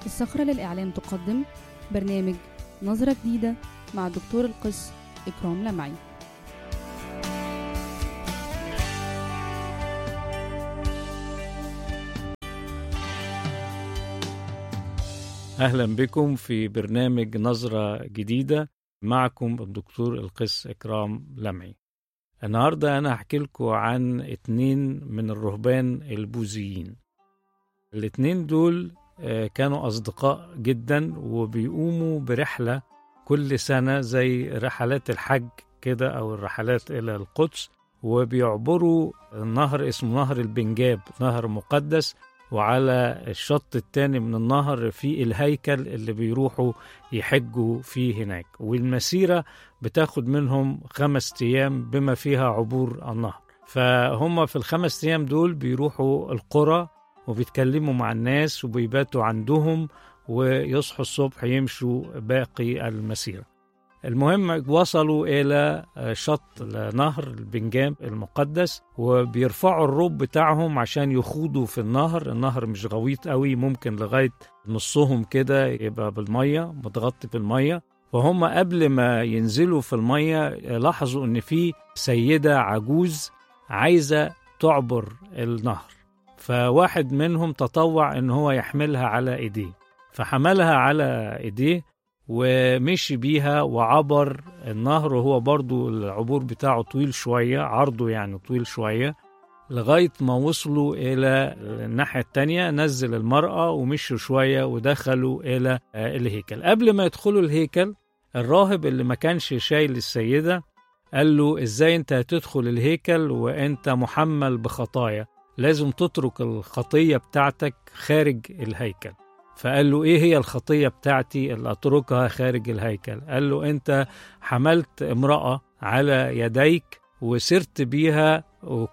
الصخرة للإعلام تقدم برنامج نظرة جديدة مع الدكتور القس إكرام لمعي أهلا بكم في برنامج نظرة جديدة معكم الدكتور القس إكرام لمعي النهاردة أنا هحكي لكم عن اتنين من الرهبان البوذيين الاتنين دول آه، كانوا أصدقاء جدا وبيقوموا برحلة كل سنة زي رحلات الحج كده أو الرحلات إلى القدس وبيعبروا نهر اسمه نهر البنجاب نهر مقدس وعلى الشط التاني من النهر في الهيكل اللي بيروحوا يحجوا فيه هناك والمسيرة بتاخد منهم خمس أيام بما فيها عبور النهر فهم في الخمس أيام دول بيروحوا القرى وبيتكلموا مع الناس وبيباتوا عندهم ويصحوا الصبح يمشوا باقي المسيرة المهم وصلوا إلى شط نهر البنجام المقدس وبيرفعوا الروب بتاعهم عشان يخوضوا في النهر النهر مش غويط قوي ممكن لغاية نصهم كده يبقى بالمية متغطي بالمية وهم قبل ما ينزلوا في المية لاحظوا إن في سيدة عجوز عايزة تعبر النهر فواحد منهم تطوع إن هو يحملها على إيديه فحملها على إيديه ومشي بيها وعبر النهر وهو برضو العبور بتاعه طويل شوية عرضه يعني طويل شوية لغاية ما وصلوا إلى الناحية التانية نزل المرأة ومشوا شوية ودخلوا إلى آه، الهيكل قبل ما يدخلوا الهيكل الراهب اللي ما كانش شايل السيدة قال له إزاي أنت هتدخل الهيكل وأنت محمل بخطايا لازم تترك الخطية بتاعتك خارج الهيكل فقال له ايه هي الخطيه بتاعتي اللي اتركها خارج الهيكل قال له انت حملت امراه على يديك وسرت بيها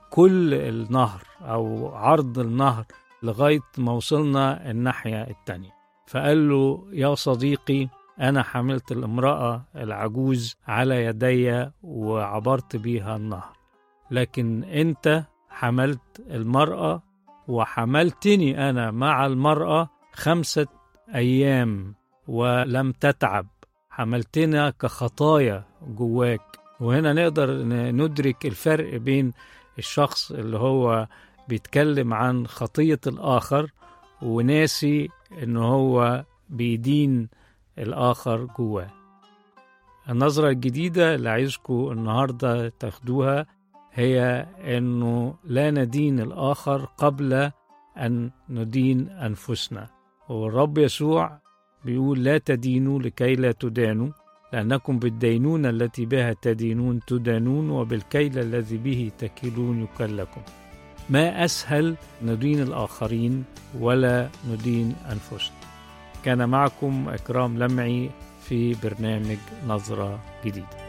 كل النهر او عرض النهر لغايه ما وصلنا الناحيه التانيه فقال له يا صديقي انا حملت الامراه العجوز على يدي وعبرت بيها النهر لكن انت حملت المراه وحملتني انا مع المراه خمسة أيام ولم تتعب حملتنا كخطايا جواك وهنا نقدر ندرك الفرق بين الشخص اللي هو بيتكلم عن خطية الآخر وناسي إن هو بيدين الآخر جواه النظرة الجديدة اللي عايزكم النهاردة تاخدوها هي إنه لا ندين الآخر قبل أن ندين أنفسنا والرب يسوع بيقول لا تدينوا لكي لا تدانوا لأنكم بالدينونة التي بها تدينون تدانون وبالكيل الذي به تكيلون يكل لكم ما أسهل ندين الآخرين ولا ندين أنفسنا كان معكم إكرام لمعي في برنامج نظرة جديدة